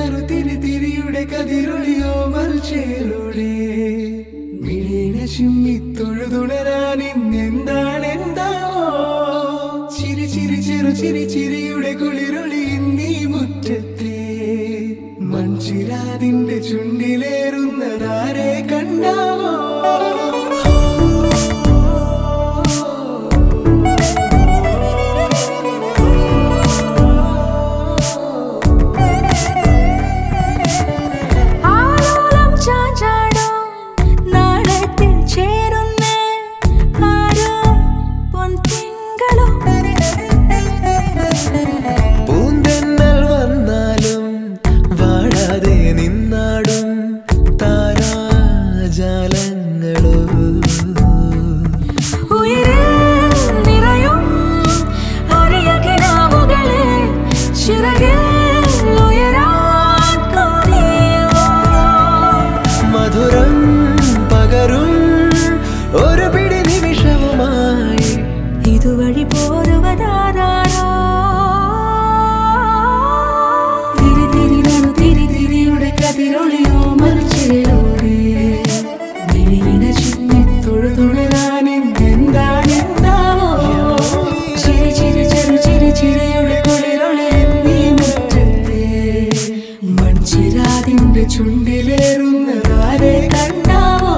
നറു തിരി തിരിയുടെ കതിരൊളിയോ മൽച്ചേലൂടെ മിഴീണ ചിമ്മി തൊഴുതുണരാൻ ഇന്നെന്താണ് എന്താവോ ചിരി ചിരി ചെറു ചിരി ചിരിയുടെ കുളിരൊളി നീ മുറ്റത്തെ മൺചിരാതിന്റെ ചുണ്ടിലേറുന്നതാരെ കണ്ടാവോ ആലോലം ചാഞ്ചാടും നാളത്തിൽ ചേരുന്നേ ആരോ പൊൻതിങ്കളോ പൂന്തെന്നൽ വന്നാലും വാഴാതെ നിന്നാടും താരാജാലങ്ങളോ ഉയരിൽ നിറയും അരിയ കിനാവുകളെ ചിറകിൽ ഉയരാൻ കൊതിയോ മധുരം പകരും ഒരു പിടി നിമിഷവുമായി ഇതുവഴി പോരുവതാരോ തിരി തിരി നടു തിരി തിരിയുടെ കതിരൊളിയോ മൽച്ചിലൂടെ വിഴിയിണ ചിമ്മി തൊഴുതുണരാനും എന്താണ് എന്താവോ ചിരി ചിരി ചെറു ചിരി ചിരിയുടെ കുളിരൊളി നീ മുറ്റത്തെ മൺചിരാതിന്റെ ചുണ്ടിലേറുന്നതാരെ കണ്ടാവോ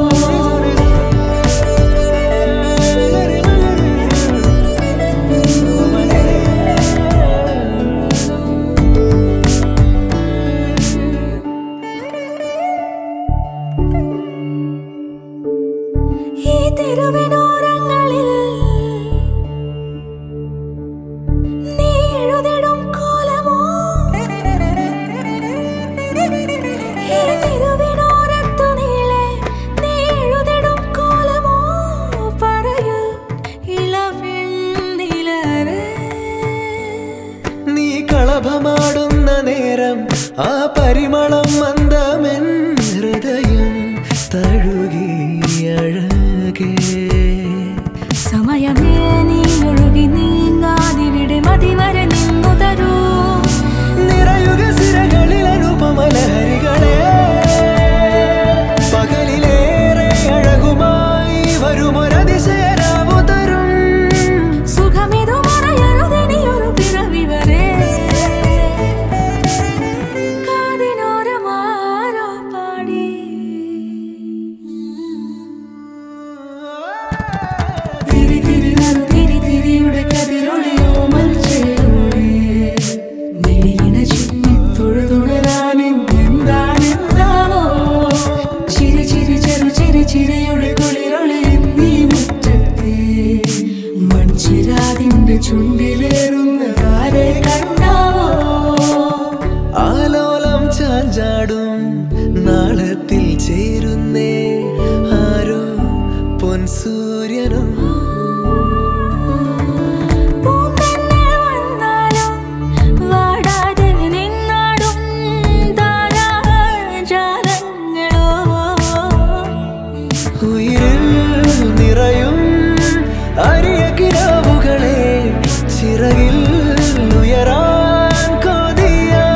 ഈ തെരുവിനോരങ്ങളിൽ നീ എഴുതിടും കോലമോ ഈ തെരുവിനോരത്തു നീളെ നീ എഴുതിടും കോലമോ പറയൂ ഇളവെണ്ണിലവേ നീ കളഭമാടുന്ന നേരം ആ പരിമളം മന്ദമെൻ ഹൃദയം തഴുകി അഴകേ സമയമേ നീ ഒഴുകി നീങ്ങാതിവിടെ മതിവരെ നിന്നു തരൂ നിറയുക സിരകളിൽ അനുപമലഹരികളെ പകലിലേറെ അഴകുമായി വരുമൊരതിശയരാവു തരും സുഖമിതു മറയരുതിനിയൊരു പിറവി വരെ കാതിനോരമാരോ പാടി തിരി തിരി നറു തിരി തിരിയുടെ കതിരൊളിയോ മൽച്ചേലൂടെ മിഴിയിണ ചിമ്മി തൊഴുതുണരാനും എന്താണ് എന്താവോ ചിരി ചിരി ചെറു ചിരി ചിരിയുടെ കുളിരൊളി നീ മുറ്റത്തെ മൺചിരാതിന്റെ ചുണ്ടിലേറുന്നതാരെ കണ്ടാവോ ആലോലം ചാഞ്ചാടും നാളത്തിൽ ചേരുന്നേ ആരോ പൊൻസൂര്യനോ പൂന്തന്നൽ വന്നാലും വാടാതെ നിന്നാടും താരാജാലങ്ങളോ ഉയിരിൽ നിറയും അരിയ കിരാവുകളെ ചിറകിൽ ഉയരാൻ കൊതിയാ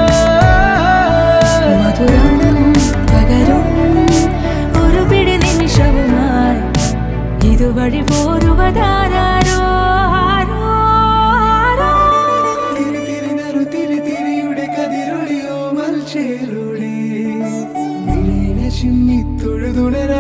മധുരം പകരും ഒരു പിടി നിമിഷവുമായി ഇതുവഴി പോരുവതാരോ ആരോ ആരോ തിരി തിരി നറു തിരി തിരിയുടെ കതിരൊളിയോ മൽച്ചേലൂടെ ചിമ്മി തൊഴുതുണരാ